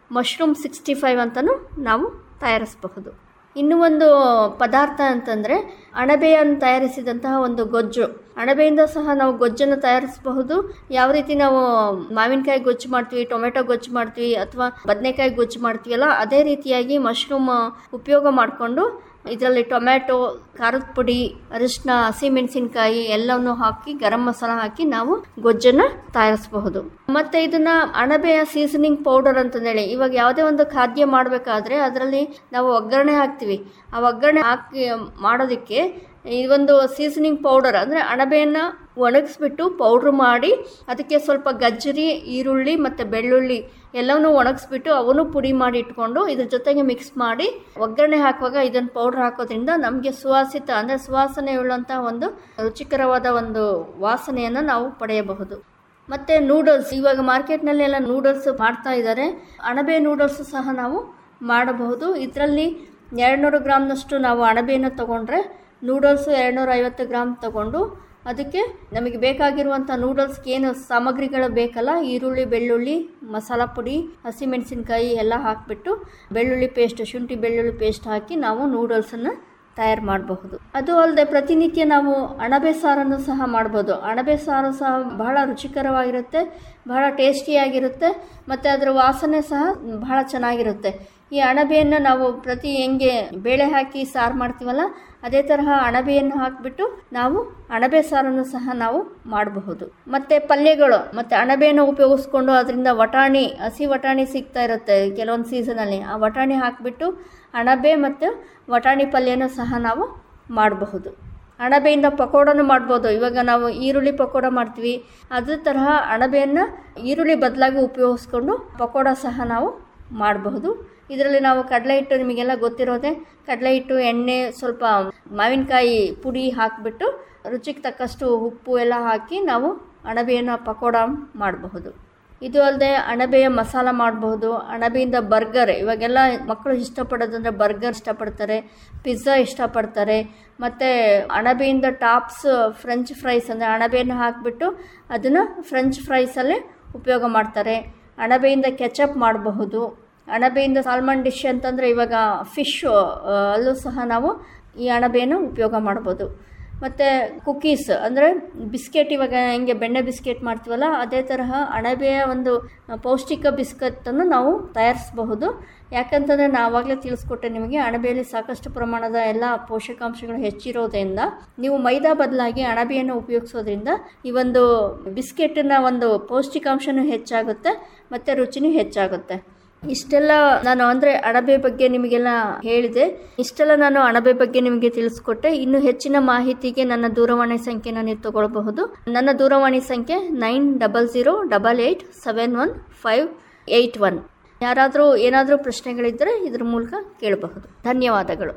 mushroom sixty five ಅಂತಲೂ ನಾವು ತಯಾರಿಸಬಹುದು ಇನ್ನೂ ಒಂದು ಪದಾರ್ಥ ಅಂತಂದರೆ ಅಣಬೆಯನ್ನು ತಯಾರಿಸಿದಂತಹ ಒಂದು ಗೊಜ್ಜು ಅಣಬೆಯಿಂದ ಸಹ ನಾವು ಗೊಜ್ಜನ್ನು ತಯಾರಿಸಬಹುದು ಯಾವ ರೀತಿ ನಾವು ಮಾವಿನಕಾಯಿ ಗೊಜ್ಜು ಮಾಡ್ತೀವಿ ಟೊಮೆಟೊ ಗೊಜ್ಜು ಮಾಡ್ತೀವಿ ಅಥವಾ ಬದನೆಕಾಯಿ ಗೊಜ್ಜು ಮಾಡ್ತೀವಲ್ಲ ಅದೇ ರೀತಿಯಾಗಿ ಮಶ್ರೂಮ್ ಉಪಯೋಗ ಮಾಡಿಕೊಂಡು ಇದರಲ್ಲಿ ಟೊಮ್ಯಾಟೊ ಖಾರದ ಪುಡಿ ಅರಿಶಿನ ಹಸಿಮೆಣಸಿನ್ಕಾಯಿ ಎಲ್ಲವನ್ನು ಹಾಕಿ ಗರಂ ಮಸಾಲ ಹಾಕಿ ನಾವು ಗೊಜ್ಜನ್ನು ತಯಾರಿಸಬಹುದು ಮತ್ತೆ ಇದನ್ನ ಅಣಬೆಯ ಸೀಸನಿಂಗ್ ಪೌಡರ್ ಅಂತಂದೇಳಿ ಇವಾಗ ಯಾವುದೇ ಒಂದು ಖಾದ್ಯ ಮಾಡಬೇಕಾದ್ರೆ ಅದರಲ್ಲಿ ನಾವು ಒಗ್ಗರಣೆ ಹಾಕ್ತೀವಿ ಆ ಒಗ್ಗರಣೆ ಹಾಕಿ ಮಾಡೋದಕ್ಕೆ ಈ ಒಂದು ಸೀಸನಿಂಗ್ ಪೌಡರ್ ಅಂದರೆ ಅಣಬೆಯನ್ನು ಒಣಗಿಸ್ಬಿಟ್ಟು ಪೌಡ್ರ್ ಮಾಡಿ ಅದಕ್ಕೆ ಸ್ವಲ್ಪ ಗಜ್ಜರಿ ಈರುಳ್ಳಿ ಮತ್ತು ಬೆಳ್ಳುಳ್ಳಿ ಎಲ್ಲವನ್ನೂ ಒಣಗಿಸ್ಬಿಟ್ಟು ಅವನು ಪುಡಿ ಮಾಡಿ ಇಟ್ಕೊಂಡು ಇದ್ರ ಜೊತೆಗೆ ಮಿಕ್ಸ್ ಮಾಡಿ ಒಗ್ಗರಣೆ ಹಾಕುವಾಗ ಇದನ್ನು ಪೌಡ್ರ್ ಹಾಕೋದ್ರಿಂದ ನಮಗೆ ಸುವಾಸಿತ ಅಂದರೆ ಸುವಾಸನೆ ಉಳ್ಳಂಥ ಒಂದು ರುಚಿಕರವಾದ ಒಂದು ವಾಸನೆಯನ್ನು ನಾವು ಪಡೆಯಬಹುದು ಮತ್ತು ನೂಡಲ್ಸ್ ಇವಾಗ ಮಾರ್ಕೆಟ್ನಲ್ಲಿ ಎಲ್ಲ ನೂಡಲ್ಸ್ ಮಾಡ್ತಾ ಇದ್ದಾರೆ ಅಣಬೆ ನೂಡಲ್ಸ್ ಸಹ ನಾವು ಮಾಡಬಹುದು ಇದರಲ್ಲಿ ಎರಡುನೂರು ಗ್ರಾಮ್ನಷ್ಟು ನಾವು ಅಣಬೆಯನ್ನು ತೊಗೊಂಡ್ರೆ ನೂಡಲ್ಸು ಎರಡುನೂರ ಐವತ್ತು ಗ್ರಾಮ್ ತಗೊಂಡು ಅದಕ್ಕೆ ನಮಗೆ ಬೇಕಾಗಿರುವಂಥ ನೂಡಲ್ಸ್ಗೆ ಏನು ಸಾಮಗ್ರಿಗಳು ಬೇಕಲ್ಲ ಈರುಳ್ಳಿ ಬೆಳ್ಳುಳ್ಳಿ ಮಸಾಲ ಪುಡಿ ಹಸಿಮೆಣಸಿನ್ಕಾಯಿ ಎಲ್ಲ ಹಾಕಿಬಿಟ್ಟು ಬೆಳ್ಳುಳ್ಳಿ ಪೇಸ್ಟ್ ಶುಂಠಿ ಬೆಳ್ಳುಳ್ಳಿ ಪೇಸ್ಟ್ ಹಾಕಿ ನಾವು ನೂಡಲ್ಸನ್ನು ತಯಾರು ಮಾಡಬಹುದು ಅದು ಅಲ್ಲದೆ ಪ್ರತಿನಿತ್ಯ ನಾವು ಅಣಬೆ ಸಾರನ್ನು ಸಹ ಮಾಡ್ಬೋದು ಅಣಬೆ ಸಾರು ಸಹ ಬಹಳ ರುಚಿಕರವಾಗಿರುತ್ತೆ ಬಹಳ ಟೇಸ್ಟಿಯಾಗಿರುತ್ತೆ ಮತ್ತು ಅದರ ವಾಸನೆ ಸಹ ಬಹಳ ಚೆನ್ನಾಗಿರುತ್ತೆ ಈ ಅಣಬೆಯನ್ನು ನಾವು ಪ್ರತಿ ಹೆಂಗೆ ಬೇಳೆ ಹಾಕಿ ಸಾರು ಮಾಡ್ತೀವಲ್ಲ ಅದೇ ತರಹ ಅಣಬೆಯನ್ನು ಹಾಕಿಬಿಟ್ಟು ನಾವು ಅಣಬೆ ಸಾರನ್ನು ಸಹ ನಾವು ಮಾಡಬಹುದು ಮತ್ತು ಪಲ್ಯಗಳು ಮತ್ತು ಅಣಬೆಯನ್ನು ಉಪಯೋಗಿಸ್ಕೊಂಡು ಅದರಿಂದ ವಟಾಣಿ ಹಸಿ ವಟಾಣಿ ಸಿಗ್ತಾ ಇರುತ್ತೆ ಕೆಲವೊಂದು ಸೀಸನಲ್ಲಿ ಆ ವಟಾಣಿ ಹಾಕಿಬಿಟ್ಟು ಅಣಬೆ ಮತ್ತು ವಟಾಣಿ ಪಲ್ಯನೂ ಸಹ ನಾವು ಮಾಡಬಹುದು ಅಣಬೆಯಿಂದ ಪಕೋಡನೂ ಮಾಡ್ಬೋದು ಇವಾಗ ನಾವು ಈರುಳ್ಳಿ ಪಕೋಡ ಮಾಡ್ತೀವಿ ಅದೇ ತರಹ ಅಣಬೆಯನ್ನು ಈರುಳ್ಳಿ ಬದಲಾಗಿ ಉಪಯೋಗಿಸ್ಕೊಂಡು ಪಕೋಡ ಸಹ ನಾವು ಮಾಡಬಹುದು ಇದರಲ್ಲಿ ನಾವು ಕಡಲೆ ಹಿಟ್ಟು ನಿಮಗೆಲ್ಲ ಗೊತ್ತಿರೋದೆ ಕಡಲೆ ಹಿಟ್ಟು ಎಣ್ಣೆ ಸ್ವಲ್ಪ ಮಾವಿನಕಾಯಿ ಪುಡಿ ಹಾಕಿಬಿಟ್ಟು ರುಚಿಗೆ ತಕ್ಕಷ್ಟು ಉಪ್ಪು ಎಲ್ಲ ಹಾಕಿ ನಾವು ಅಣಬೆಯನ್ನು ಪಕೋಡ ಮಾಡಬಹುದು ಇದು ಅಲ್ಲದೆ ಅಣಬೆಯ ಮಸಾಲ ಮಾಡಬಹುದು ಅಣಬೆಯಿಂದ ಬರ್ಗರ್ ಇವಾಗೆಲ್ಲ ಮಕ್ಕಳು ಇಷ್ಟಪಡೋದಂದ್ರೆ ಬರ್ಗರ್ ಇಷ್ಟಪಡ್ತಾರೆ ಪಿಜ್ಜಾ ಇಷ್ಟಪಡ್ತಾರೆ ಮತ್ತು ಅಣಬೆಯಿಂದ ಟಾಪ್ಸ್ ಫ್ರೆಂಚ್ ಫ್ರೈಸ್ ಅಂದರೆ ಅಣಬೆಯನ್ನು ಹಾಕಿಬಿಟ್ಟು ಅದನ್ನು ಫ್ರೆಂಚ್ ಫ್ರೈಸಲ್ಲೇ ಉಪಯೋಗ ಮಾಡ್ತಾರೆ ಅಣಬೆಯಿಂದ ಕೆಚಪ್ ಮಾಡಬಹುದು ಅಣಬೆಯಿಂದ ಸಾಲ್ಮನ್ ಡಿಶ್ ಅಂತಂದರೆ ಇವಾಗ ಫಿಶ್ಶು ಅಲ್ಲೂ ಸಹ ನಾವು ಈ ಅಣಬೆಯನ್ನು ಉಪಯೋಗ ಮಾಡ್ಬೋದು ಮತ್ತು ಕುಕೀಸ್ ಅಂದರೆ ಬಿಸ್ಕೆಟ್ ಇವಾಗ ಹೆಂಗೆ ಬೆಣ್ಣೆ ಬಿಸ್ಕೆಟ್ ಮಾಡ್ತೀವಲ್ಲ ಅದೇ ತರಹ ಅಣಬೆಯ ಒಂದು ಪೌಷ್ಟಿಕ ಬಿಸ್ಕತ್ತನ್ನು ನಾವು ತಯಾರಿಸಬಹುದು ಯಾಕಂತಂದರೆ ನಾವಾಗಲೇ ತಿಳಿಸ್ಕೊಟ್ಟೆ ನಿಮಗೆ ಅಣಬೆಯಲ್ಲಿ ಸಾಕಷ್ಟು ಪ್ರಮಾಣದ ಎಲ್ಲ ಪೋಷಕಾಂಶಗಳು ಹೆಚ್ಚಿರೋದ್ರಿಂದ ನೀವು ಮೈದಾ ಬದಲಾಗಿ ಅಣಬೆಯನ್ನು ಉಪಯೋಗಿಸೋದ್ರಿಂದ ಈ ಒಂದು ಬಿಸ್ಕೆಟಿನ ಒಂದು ಪೌಷ್ಟಿಕಾಂಶನೂ ಹೆಚ್ಚಾಗುತ್ತೆ ಮತ್ತು ರುಚಿನೂ ಹೆಚ್ಚಾಗುತ್ತೆ ಇಷ್ಟೆಲ್ಲ ನಾನು ಅಂದರೆ ಅಣಬೆ ಬಗ್ಗೆ ನಿಮಗೆಲ್ಲ ಹೇಳಿದೆ ಇಷ್ಟೆಲ್ಲ ನಾನು ಅಣಬೆ ಬಗ್ಗೆ ನಿಮಗೆ ತಿಳಿಸ್ಕೊಟ್ಟೆ ಇನ್ನು ಹೆಚ್ಚಿನ ಮಾಹಿತಿಗೆ ನನ್ನ ದೂರವಾಣಿ ಸಂಖ್ಯೆನ ನೀವು ತಗೊಳ್ಬಹುದು ನನ್ನ ದೂರವಾಣಿ ಸಂಖ್ಯೆ nine double zero double eight seven one five eight one ಯಾರಾದರೂ ಏನಾದರೂ ಪ್ರಶ್ನೆಗಳಿದ್ದರೆ ಇದ್ರ ಮೂಲಕ ಕೇಳಬಹುದು ಧನ್ಯವಾದಗಳು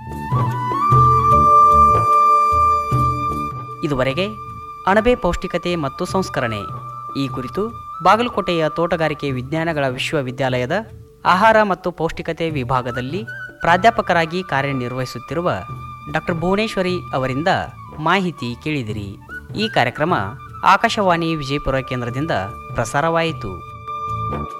ಇದುವರೆಗೆ ಅಣಬೆ ಪೌಷ್ಟಿಕತೆ ಮತ್ತು ಸಂಸ್ಕರಣೆ ಈ ಕುರಿತು ಬಾಗಲಕೋಟೆಯ ತೋಟಗಾರಿಕೆ ವಿಜ್ಞಾನಗಳ ವಿಶ್ವವಿದ್ಯಾಲಯದ ಆಹಾರ ಮತ್ತು ಪೌಷ್ಟಿಕತೆ ವಿಭಾಗದಲ್ಲಿ ಪ್ರಾಧ್ಯಾಪಕರಾಗಿ ಕಾರ್ಯನಿರ್ವಹಿಸುತ್ತಿರುವ ಡಾಕ್ಟರ್ ಭುವನೇಶ್ವರಿ ಅವರಿಂದ ಮಾಹಿತಿ ಕೇಳಿದಿರಿ ಈ ಕಾರ್ಯಕ್ರಮ ಆಕಾಶವಾಣಿ ವಿಜಯಪುರ ಕೇಂದ್ರದಿಂದ ಪ್ರಸಾರವಾಯಿತು